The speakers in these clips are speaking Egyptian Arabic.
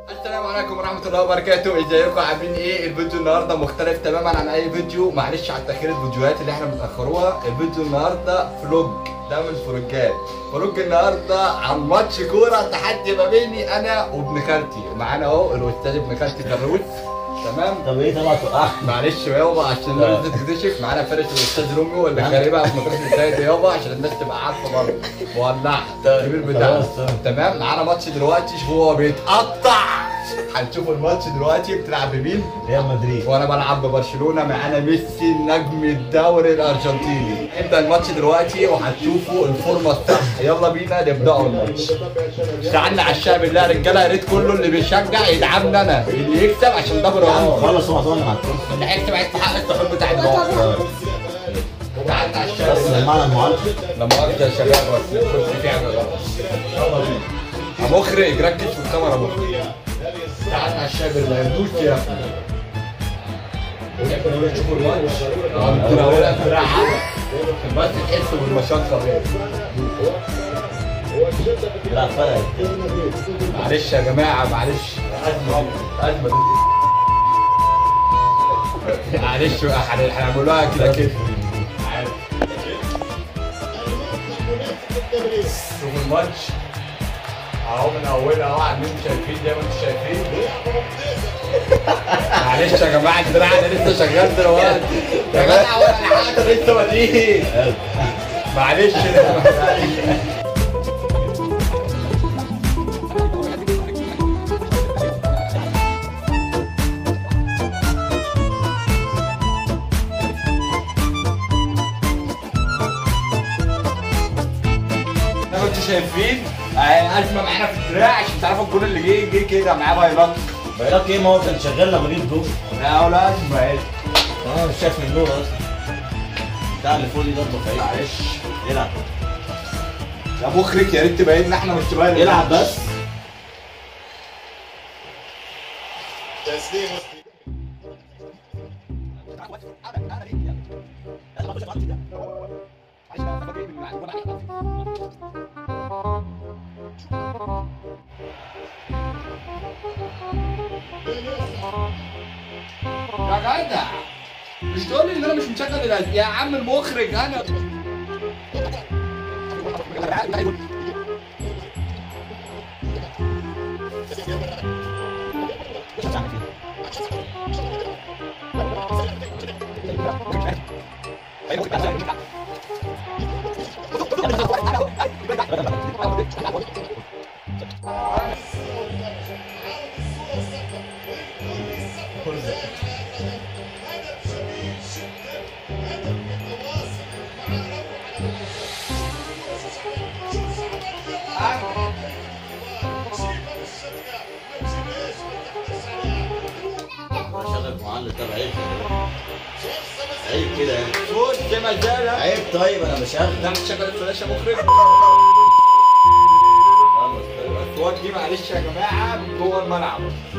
السلام عليكم ورحمة الله وبركاته، ازيكم عاملين ايه؟ الفيديو النهارده مختلف تماما عن أي فيديو، معلش على تأخير الفيديوهات اللي احنا بنأخروها، الفيديو النهارده فلوج، ده من الفلوجات، فلوج النهارده عن ماتش كورة تحدي ما بيني أنا وابن خالتي، معانا أهو الأستاذ ابن خالتي دروس، تمام؟ طب ايه طبعا توقعنا معلش يابا عشان الناس تكتشف معانا فرقة الأستاذ روميو اللي خاربها في مدرسة زايد يابا عشان الناس تبقى عارفة برضه، مولعها، الكبير بتاعنا، خلاص، تمام. تمام؟ معانا ماتش دلوقتي شوف هو بيتقطع هنشوف الماتش دلوقتي بتلعب بمين ريال مدريد وانا بلعب ببرشلونه معانا ميسي نجم الدوري الارجنتيني نبدا الماتش دلوقتي وهتشوفوا الفورمه الصح يلا بينا نبداوا الماتش اشتغلنا على الشعب بالله يا رجاله يا ريت كله اللي بيشجع يدعمنا انا اللي يكسب عشان ده برهان خلص هو هتولع مع الكل اللي هيكسب هيستحق التحول بتاع النهارده اشتغلنا على الشعب بس بالله المعنى المعلم لما مؤاخذة يا شباب بس كنت في حاجة غلط يلا بينا يا مخرج ركز في الكاميرا مخرج تعال على الشاب اللي ما يردوش يا اخي تشوفوا الماتش الكورة ولا بتلعب بس تحسوا بالمشقة غير لا فرق معلش يا جماعة معلش أزمة أزمة معلش بقى هن- هنعملوها كده كده عارف. شوفوا الماتش اهو من اولها اهو عاملين شايفين زي ما انتم شايفين معلش يا جماعه الدراع ده لسه شغال دلوقتي يا جماعه ولا حاجه لسه بادئين معلش معلش زي ما انتم شايفين آه، ازمه معانا في الدراع عشان تعرفوا الجول اللي جه جه كده معاه بايلات بيقولك ايه ما هو كان شغال لما جيت جول لا ولا ازمه اهي انا مش شايف من النور اصلا بتاع اللي فوق دي ضربه في عيني. معلش العب يا مخرج يا ريت تبين ان احنا مش تبين العب بس يا جدع مش تقول لي ان انا مش مشغل الأز- يا عم المخرج انا انا شغل معلم طب عيب كده. عيب كده يعني صوت زي ما جاي عيب طيب انا بشغل لا مش شغل الفلاشه مخرج خلص طيب. الصوت دي معلش يا جماعه من جوه الملعب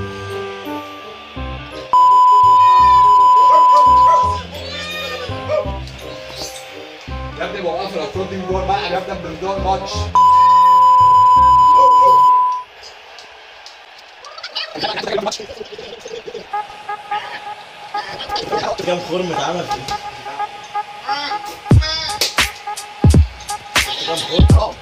يا ابني وقف الاصوات دي من جوه الملعب يا ابني من جوه الماتش كام خرم اتعمل فيه كام خرم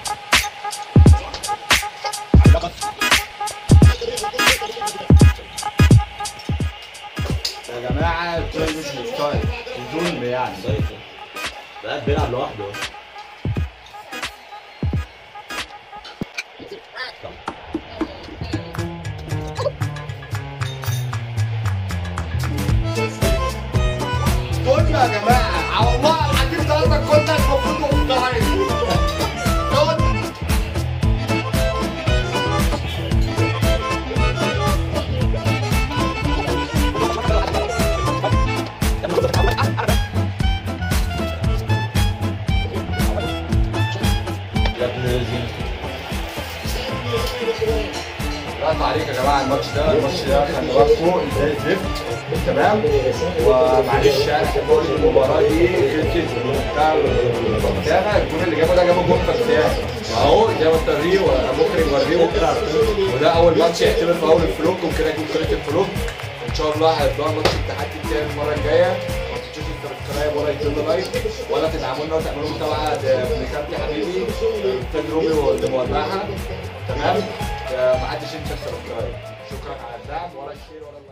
يا جماعه التايم مش مستايل ظلم يعني سيطر ده قاعد بيلعب لوحده خد يا جماعه على والله العظيم ثلاثه كنا المفروض اوفسايد خد يا ابن الذين رد عليك يا جماعه الماتش ده الماتش ده خلي بالكم ازاي زفت تمام ومعلش انا بقول المباراه دي خلصت بتاع الفرسانه الجون اللي جابه ده جابه جون فرسان اهو زي ما توريه مخرج نوريهم وده اول ماتش يعتبر في اول الفلوج ممكن يكون قناه الفلوج ان شاء الله هيطلع ماتش التحدي التاني المره الجايه ما تنسوش السبسكرايب ولا يدوا لايك ولا تدعمونا وتعملوا متابعه لابن خالتي حبيبي استاذ روبي واللي مولعها تمام آه، ما حدش ينسى السبسكرايب شكرا على الدعم ولا الشير ولا اللايك